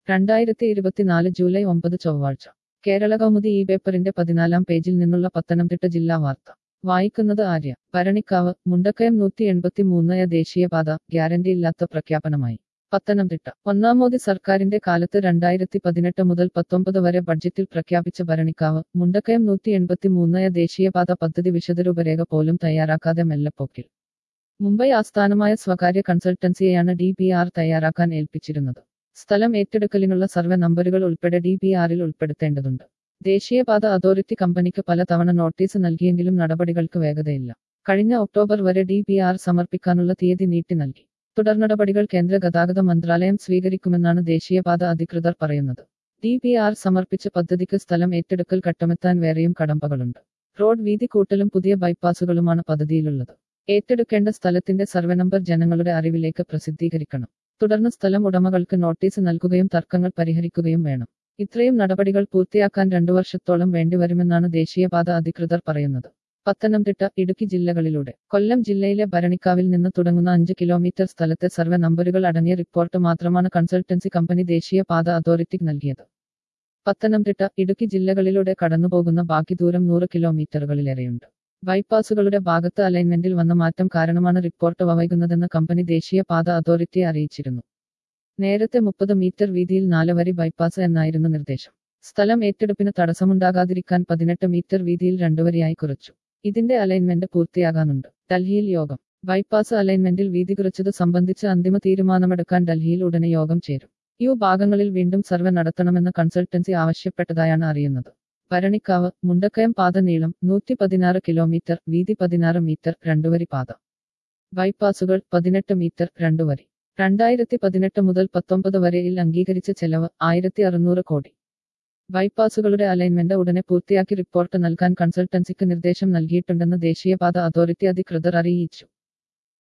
രണ്ടായിരത്തി ഇരുപത്തിനാല് ജൂലൈ ഒമ്പത് ചൊവ്വാഴ്ച കേരള കൗമുദി ഈ പേപ്പറിന്റെ പതിനാലാം പേജിൽ നിന്നുള്ള പത്തനംതിട്ട ജില്ലാ വാർത്ത വായിക്കുന്നത് ആര്യ ഭരണിക്കാവ് മുണ്ടക്കയം നൂറ്റി എൺപത്തി മൂന്നയ ദേശീയപാത ഗ്യാരണ്ടിയില്ലാത്ത പ്രഖ്യാപനമായി പത്തനംതിട്ട ഒന്നാം മോദി സർക്കാരിന്റെ കാലത്ത് രണ്ടായിരത്തി പതിനെട്ട് മുതൽ പത്തൊമ്പത് വരെ ബഡ്ജറ്റിൽ പ്രഖ്യാപിച്ച ഭരണിക്കാവ് മുണ്ടക്കയം നൂറ്റി എൺപത്തി മൂന്നയ ദേശീയപാത പദ്ധതി വിശദരൂപരേഖ പോലും തയ്യാറാക്കാതെ മെല്ലപ്പോക്കിൽ മുംബൈ ആസ്ഥാനമായ സ്വകാര്യ കൺസൾട്ടൻസിയെയാണ് ഡി പി ആർ തയ്യാറാക്കാൻ ഏൽപ്പിച്ചിരുന്നത് സ്ഥലം ഏറ്റെടുക്കലിനുള്ള സർവേ നമ്പറുകൾ ഉൾപ്പെടെ ഡി പി ആറിൽ ഉൾപ്പെടുത്തേണ്ടതുണ്ട് ദേശീയപാത അതോറിറ്റി കമ്പനിക്ക് പലതവണ നോട്ടീസ് നൽകിയെങ്കിലും നടപടികൾക്ക് വേഗതയില്ല കഴിഞ്ഞ ഒക്ടോബർ വരെ ഡി പി ആർ സമർപ്പിക്കാനുള്ള തീയതി നീട്ടി നൽകി തുടർ നടപടികൾ കേന്ദ്ര ഗതാഗത മന്ത്രാലയം സ്വീകരിക്കുമെന്നാണ് ദേശീയപാത അധികൃതർ പറയുന്നത് ഡി പി ആർ സമർപ്പിച്ച പദ്ധതിക്ക് സ്ഥലം ഏറ്റെടുക്കൽ ഘട്ടമെത്താൻ വേറെയും കടമ്പകളുണ്ട് റോഡ് വീതി കൂട്ടലും പുതിയ ബൈപ്പാസുകളുമാണ് പദ്ധതിയിലുള്ളത് ഏറ്റെടുക്കേണ്ട സ്ഥലത്തിന്റെ സർവേ നമ്പർ ജനങ്ങളുടെ അറിവിലേക്ക് പ്രസിദ്ധീകരിക്കണം തുടർന്ന് സ്ഥലം ഉടമകൾക്ക് നോട്ടീസ് നൽകുകയും തർക്കങ്ങൾ പരിഹരിക്കുകയും വേണം ഇത്രയും നടപടികൾ പൂർത്തിയാക്കാൻ രണ്ടു വർഷത്തോളം വേണ്ടിവരുമെന്നാണ് ദേശീയപാത അധികൃതർ പറയുന്നത് പത്തനംതിട്ട ഇടുക്കി ജില്ലകളിലൂടെ കൊല്ലം ജില്ലയിലെ ഭരണിക്കാവിൽ നിന്ന് തുടങ്ങുന്ന അഞ്ച് കിലോമീറ്റർ സ്ഥലത്തെ സർവേ നമ്പറുകൾ അടങ്ങിയ റിപ്പോർട്ട് മാത്രമാണ് കൺസൾട്ടൻസി കമ്പനി ദേശീയപാത അതോറിറ്റിക്ക് നൽകിയത് പത്തനംതിട്ട ഇടുക്കി ജില്ലകളിലൂടെ കടന്നുപോകുന്ന ബാക്കി ദൂരം നൂറ് കിലോമീറ്ററുകളിലേറെയുണ്ട് ബൈപ്പാസുകളുടെ ഭാഗത്ത് അലൈൻമെന്റിൽ വന്ന മാറ്റം കാരണമാണ് റിപ്പോർട്ട് വൈകുന്നതെന്ന് കമ്പനി ദേശീയപാത അതോറിറ്റിയെ അറിയിച്ചിരുന്നു നേരത്തെ മുപ്പത് മീറ്റർ വീതിയിൽ നാല് വരി ബൈപ്പാസ് എന്നായിരുന്നു നിർദ്ദേശം സ്ഥലം ഏറ്റെടുപ്പിന് തടസ്സമുണ്ടാകാതിരിക്കാൻ പതിനെട്ട് മീറ്റർ വീതിയിൽ രണ്ടുവരിയായി കുറച്ചു ഇതിന്റെ അലൈൻമെന്റ് പൂർത്തിയാകാനുണ്ട് ഡൽഹിയിൽ യോഗം ബൈപ്പാസ് അലൈൻമെന്റിൽ വീതി കുറച്ചത് സംബന്ധിച്ച് അന്തിമ തീരുമാനമെടുക്കാൻ ഡൽഹിയിൽ ഉടനെ യോഗം ചേരും യു ഭാഗങ്ങളിൽ വീണ്ടും സർവേ നടത്തണമെന്ന് കൺസൾട്ടൻസി ആവശ്യപ്പെട്ടതായാണ് അറിയുന്നത് ഭരണിക്കാവ് മുണ്ടക്കയം പാത നീളം നൂറ്റി പതിനാറ് കിലോമീറ്റർ വീതി പതിനാറ് മീറ്റർ രണ്ടുവരി പാത ബൈപ്പാസുകൾ പതിനെട്ട് മീറ്റർ രണ്ടുവരി രണ്ടായിരത്തി പതിനെട്ട് മുതൽ പത്തൊമ്പത് വരെയിൽ അംഗീകരിച്ച ചെലവ് ആയിരത്തി അറുന്നൂറ് കോടി ബൈപ്പാസുകളുടെ അലൈൻമെന്റ് ഉടനെ പൂർത്തിയാക്കി റിപ്പോർട്ട് നൽകാൻ കൺസൾട്ടൻസിക്ക് നിർദ്ദേശം നൽകിയിട്ടുണ്ടെന്ന് ദേശീയപാത അതോറിറ്റി അധികൃതർ അറിയിച്ചു